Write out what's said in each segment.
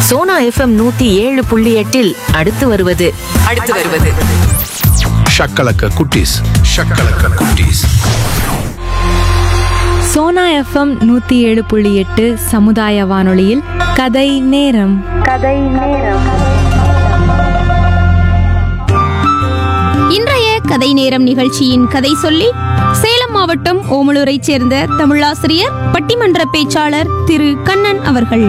Sona FM நூத்தி ஏழு புள்ளி எட்டில் அடுத்து வருவது அடுத்து வருவது ஷக்கலக்க குட்டீஸ் ஷக்கலக்க குட்டீஸ் சோனா எஃப்எம் நூற்றி ஏழு புள்ளி எட்டு சமுதாய வானொலியில் கதை நேரம் இன்றைய கதை நேரம் நிகழ்ச்சியின் கதை சொல்லி சேலம் மாவட்டம் ஓமலூரைச் சேர்ந்த தமிழாசிரியர் பட்டிமன்ற பேச்சாளர் திரு கண்ணன் அவர்கள்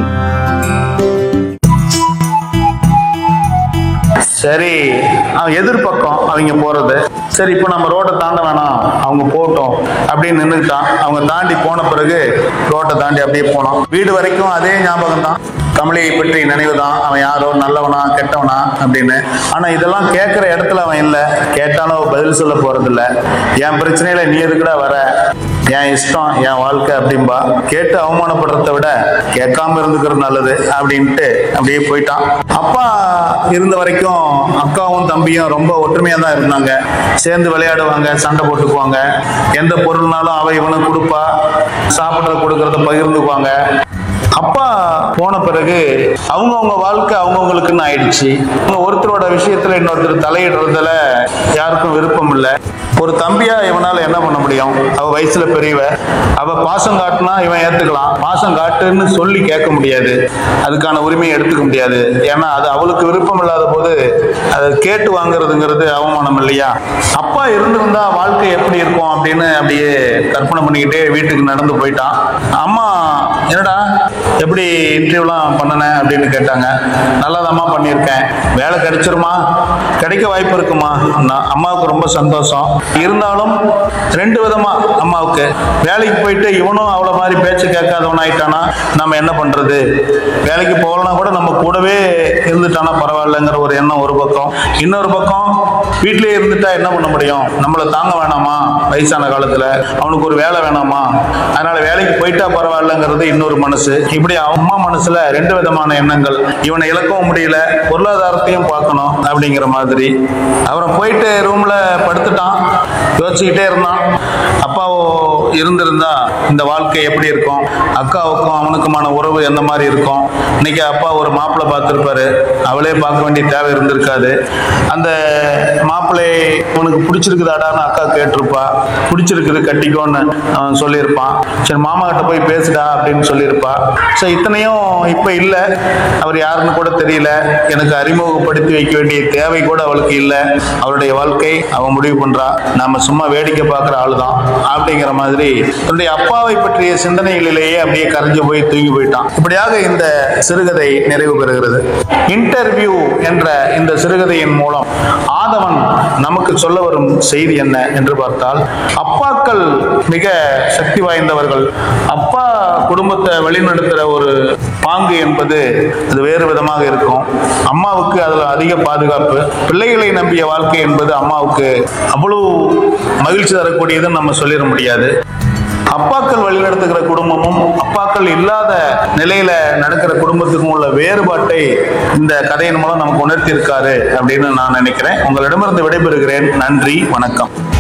சரி அவன் எதிர்பக்கம் அவங்க போறது சரி இப்போ நம்ம ரோட்டை தாண்ட வேணாம் அவங்க போகட்டும் அப்படின்னு நின்றுக்கிட்டான் அவங்க தாண்டி போன பிறகு ரோட்டை தாண்டி அப்படியே போனான் வீடு வரைக்கும் அதே ஞாபகம் தான் தமிழையை பற்றி நினைவு தான் அவன் யாரோ நல்லவனா கெட்டவனா அப்படின்னு ஆனா இதெல்லாம் கேட்குற இடத்துல அவன் இல்லை கேட்டாலும் அவ பதில் சொல்ல போறதில்ல என் பிரச்சனையில நீ எதுக்குடா வர என் இஷ்டம் என் வாழ்க்கை அப்படின்பா கேட்டு அவமானப்படுறத விட கேட்காம இருந்துக்கிறது நல்லது அப்படின்ட்டு அப்படியே போயிட்டான் அப்பா இருந்த வரைக்கும் அக்காவும் தம்பியும் ரொம்ப ஒற்றுமையா தான் இருந்தாங்க சேர்ந்து விளையாடுவாங்க சண்டை போட்டுக்குவாங்க எந்த பொருள்னாலும் அவ இவனுக்கு கொடுப்பா சாப்பிட்றத கொடுக்கறத பகிர்ந்துக்குவாங்க அப்பா போன பிறகு அவங்கவுங்க வாழ்க்கை அவங்கவுங்களுக்குன்னு ஆயிடுச்சு அவங்க ஒருத்தரோட விஷயத்துல இன்னொருத்தர் தலையிடுறதுல யாருக்கும் விருப்பம் இல்லை ஒரு தம்பியா இவனால என்ன பண்ண முடியும் அவ வயசுல பெரியவ அவ பாசம் காட்டுனா இவன் ஏத்துக்கலாம் பாசம் காட்டுன்னு சொல்லி கேட்க முடியாது அதுக்கான உரிமையை எடுத்துக்க முடியாது ஏன்னா அது அவளுக்கு விருப்பம் இல்லாத போது அதை கேட்டு வாங்குறதுங்கிறது அவமானம் இல்லையா அப்பா இருந்திருந்தா வாழ்க்கை எப்படி இருக்கும் அப்படின்னு அப்படியே கற்பனை பண்ணிக்கிட்டே வீட்டுக்கு நடந்து போயிட்டான் அம்மா என்னடா எப்படி இன்டர்வியூலாம் பண்ணன அப்படின்னு கேட்டாங்க நல்லாதாம்மா பண்ணியிருக்கேன் வேலை கிடைச்சிருமா கிடைக்க வாய்ப்பு இருக்குமா நான் அம்மாவுக்கு ரொம்ப சந்தோஷம் இருந்தாலும் ரெண்டு விதமா அம்மாவுக்கு வேலைக்கு போயிட்டு இவனும் அவ்வளோ மாதிரி பேச்சு கேட்காதவன் ஆயிட்டானா நம்ம என்ன பண்றது வேலைக்கு போகலனா கூட நம்ம கூடவே இருந்துட்டானா பரவாயில்லைங்கிற ஒரு எண்ணம் ஒரு பக்கம் இன்னொரு பக்கம் வீட்டிலேயே இருந்துட்டா என்ன பண்ண முடியும் நம்மளை தாங்க வேணாமா வயசான காலத்துல அவனுக்கு ஒரு வேலை வேணாமா அதனால வேலைக்கு போயிட்டா பரவாயில்லைங்கிறது இன்னொரு மனசு இப்படி அம்மா மனசுல ரெண்டு விதமான எண்ணங்கள் இவனை இழக்கவும் முடியல பொருளாதாரத்தையும் பார்க்கணும் அப்படிங்கிற மாதிரி அப்புறம் போயிட்டு ரூம்ல படுத்துட்டான் யோசிச்சுக்கிட்டே இருந்தான் அப்பாவோ இருந்திருந்தா இந்த வாழ்க்கை எப்படி இருக்கும் அக்காவுக்கும் அவனுக்குமான உறவு எந்த மாதிரி இருக்கும் இன்னைக்கு அப்பா ஒரு மாப்பிள்ளை பார்த்துருப்பாரு அவளே பார்க்க வேண்டிய தேவை இருந்திருக்காது அந்த மாப்பிள்ளை உனக்கு பிடிச்சிருக்குதாடான்னு அக்கா கேட்டிருப்பா பிடிச்சிருக்குது கட்டிக்கோன்னு அவன் சொல்லியிருப்பான் சரி மாமா கிட்ட போய் பேசுடா அப்படின்னு சொல்லியிருப்பா ஸோ இத்தனையும் இப்போ இல்லை அவர் யாருன்னு கூட தெரியல எனக்கு அறிமுகப்படுத்தி வைக்க வேண்டிய தேவை கூட அவளுக்கு இல்லை அவளுடைய வாழ்க்கை அவன் முடிவு பண்றா நாம சும்மா வேடிக்கை பார்க்குற ஆளு தான் அப்படிங்கிற மாதிரி தன்னுடைய அப்பாவை பற்றிய சிந்தனைகளிலேயே அப்படியே கரைஞ்சு போய் தூங்கி போயிட்டான் இப்படியாக இந்த சிறுகதை நிறைவு பெறுகிறது இன்டர்வியூ என்ற இந்த சிறுகதையின் மூலம் ஆதவன் நமக்கு சொல்ல வரும் செய்தி என்ன என்று பார்த்தால் அப்பாக்கள் மிக சக்தி வாய்ந்தவர்கள் அப்பா குடும்பத்தை வழிநடத்துகிற ஒரு பாங்கு என்பது அது வேறு விதமாக இருக்கும் அம்மாவுக்கு அதில் அதிக பாதுகாப்பு பிள்ளைகளை நம்பிய வாழ்க்கை என்பது அம்மாவுக்கு அவ்வளவு மகிழ்ச்சி தரக்கூடியதுன்னு நம்ம சொல்லிட முடியாது அப்பாக்கள் வழிநடத்துகிற குடும்பமும் அப்பாக்கள் இல்லாத நிலையில நடக்கிற குடும்பத்துக்கும் உள்ள வேறுபாட்டை இந்த கதையின் மூலம் நமக்கு உணர்த்தி இருக்காரு அப்படின்னு நான் நினைக்கிறேன் உங்களிடமிருந்து விடைபெறுகிறேன் நன்றி வணக்கம்